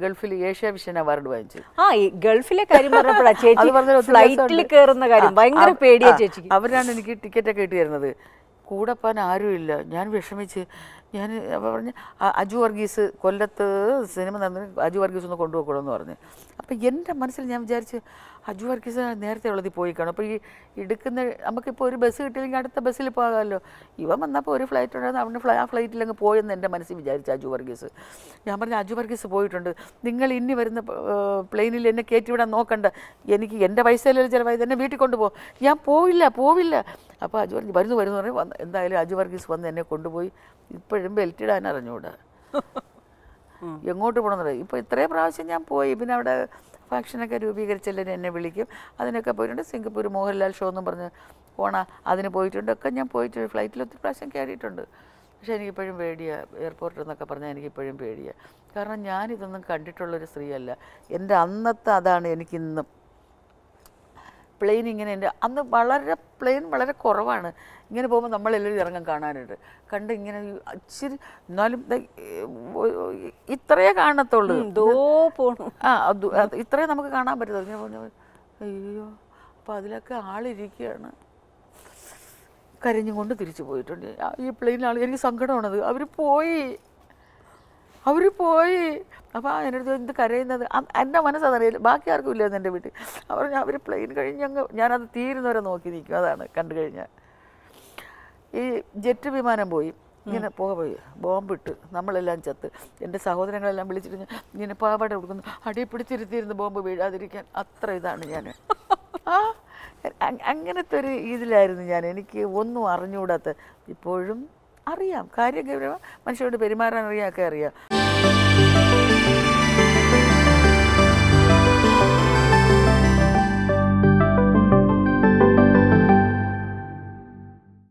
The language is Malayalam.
ഗൾഫിൽ ഏഷ്യ വിഷൻ അവാർഡ് വാങ്ങിച്ചു ആ ഈ ഗൾഫിലെ കാര്യം പറഞ്ഞപ്പോഴാ ചേച്ചി അത് പറഞ്ഞതിൽ ഒത്തിരി ഫ്ലൈറ്റിൽ രസമുണ്ട്. കയറുന്ന കാര്യം ആ, ഭയങ്കര അവ- പേടിയാ ആ, ചേച്ചിക്ക് അവരാണ് എനിക്ക് ടിക്കറ്റ് ഒക്കെ ഇട്ട് തരുന്നത് കൂടെ പോകാൻ ആരുമില്ല ഞാൻ വിഷമിച്ച് ഞാൻ അപ്പോൾ പറഞ്ഞ് "ആ, അജു വർഗീസ് കൊല്ലത്ത് സിനിമ നടന്ന് അജു വർഗീസ് ഒന്ന് കൊണ്ടുപോക്കണമെന്ന് പറഞ്ഞു അപ്പോൾ എൻ്റെ മനസ്സിൽ ഞാൻ വിചാരിച്ച് അജു വർഗീസ് നേരത്തെ ഉള്ളതിൽ പോയി കാണും അപ്പോൾ ഈ എടുക്കുന്ന നമുക്കിപ്പോൾ ഒരു ബസ് കിട്ടിയില്ലെങ്കിൽ അടുത്ത ബസ്സിൽ പോകാമല്ലോ ഇവൻ വന്നപ്പോൾ ഒരു ഫ്ലൈറ്റ് ഉണ്ടായിരുന്നു അവന് ഫ്ലൈ ആ ഫ്ലൈറ്റിൽ അങ്ങ് പോയെന്ന് എൻ്റെ മനസ്സിൽ വിചാരിച്ചു അജു വർഗീസ് ഞാൻ പറഞ്ഞു അജു വർഗീസ് പോയിട്ടുണ്ട് നിങ്ങൾ ഇനി വരുന്ന പ്ലെയിനിൽ എന്നെ കയറ്റി വിടാൻ നോക്കണ്ട എനിക്ക് എൻ്റെ പൈസയിലല്ല ചിലവായത് എന്നെ വീട്ടിൽ കൊണ്ടുപോകും ഞാൻ പോവില്ല പോവില്ല അപ്പോൾ അജു വർഗീസ് വരുന്നു വരുന്നു പറഞ്ഞു വന്ന് എന്തായാലും അജു വർഗീസ് വന്ന് എന്നെ കൊണ്ടുപോയി ഇപ്പോഴും ബെൽറ്റ് ഇടാൻ അറിഞ്ഞൂടാ എങ്ങോട്ട് പോകണമെന്നറിയാം ഇപ്പോൾ ഇത്രയും പ്രാവശ്യം ഞാൻ പോയി പിന്നെ അവിടെ ഫംഗ്ഷനൊക്കെ രൂപീകരിച്ചെല്ലാവരും എന്നെ വിളിക്കും അതിനൊക്കെ പോയിട്ടുണ്ട് സിംഗപ്പൂർ മോഹൻലാൽ ഷോ എന്നും പറഞ്ഞ് പോണ അതിന് പോയിട്ടുണ്ട് ഒക്കെ ഞാൻ പോയിട്ട് ഫ്ലൈറ്റിൽ ഒത്തിരി പ്രാവശ്യം കയറിയിട്ടുണ്ട് പക്ഷേ എനിക്കിപ്പോഴും പേടിയാണ് എയർപോർട്ടിൽ എന്നൊക്കെ പറഞ്ഞാൽ എനിക്കിപ്പോഴും പേടിയാണ് കാരണം ഞാനിതൊന്നും കണ്ടിട്ടുള്ളൊരു സ്ത്രീയല്ല എൻ്റെ അന്നത്തെ അതാണ് എനിക്കിന്നും പ്ലെയിൻ ഇങ്ങനെ എൻ്റെ അന്ന് വളരെ പ്ലെയിൻ വളരെ കുറവാണ് ഇങ്ങനെ പോകുമ്പോൾ നമ്മളെല്ലാവരും ഇറങ്ങാൻ കാണാനായിട്ട് കണ്ട് ഇങ്ങനെ ഈ ഇച്ചിരി എന്നാലും ദേ, ഏ, ഒ- ഇത്രയേ കാണത്തുള്ളൂ ദോ പോണു ആ അത് അത് ഇത്രയും നമുക്ക് കാണാൻ പറ്റത്തുള്ളൂ ഇങ്ങനെ പറഞ്ഞു അയ്യോ അപ്പോൾ അതിലൊക്കെ ആളിരിക്കുകയാണ് കരഞ്ഞും കൊണ്ട് തിരിച്ചു പോയിട്ടുണ്ട് ആ, ഈ പ്ലെയിനിൽ ആൾ എനിക്ക് സങ്കടമാണത് അവർ പോയി അവർ പോയി അപ്പോൾ എൻ്റെ അടുത്ത് എന്ത് കരയുന്നത് അ- എൻ്റെ മനസ്സതറിയില്ല ബാക്കി ആർക്കും ഇല്ലായിരുന്നു എൻ്റെ വീട്ടിൽ അവർ അവർ പ്ലെയിൻ കഴിഞ്ഞങ്ങ് ഞാനത് തീരുന്നവരെ നോക്കി നിൽക്കും അതാണ് കണ്ടു കഴിഞ്ഞാൽ ഈ ജെറ്റ് വിമാനം പോയി ഇങ്ങനെ പോക പോയി ബോംബിട്ട് നമ്മളെല്ലാം ചത്ത് എൻ്റെ സഹോദരങ്ങളെല്ലാം വിളിച്ചിട്ട് ഞാൻ ഇങ്ങനെ പാവാട കൊടുക്കുന്നു അടി പിടിച്ചിരുത്തിയിരുന്ന് ബോംബ് വീഴാതിരിക്കാൻ അത്ര ഇതാണ് ഞാൻ ആ അ- അങ്ങനത്തെ ഒരു ഇതിലായിരുന്നു ഞാൻ എനിക്ക് ഒന്നും അറിഞ്ഞുകൂടാത്ത ഇപ്പോഴും അറിയാം കാര്യം ഗൗരവം മനുഷ്യരോട് പെരുമാറാൻ അറിയാമൊക്കെ അറിയാം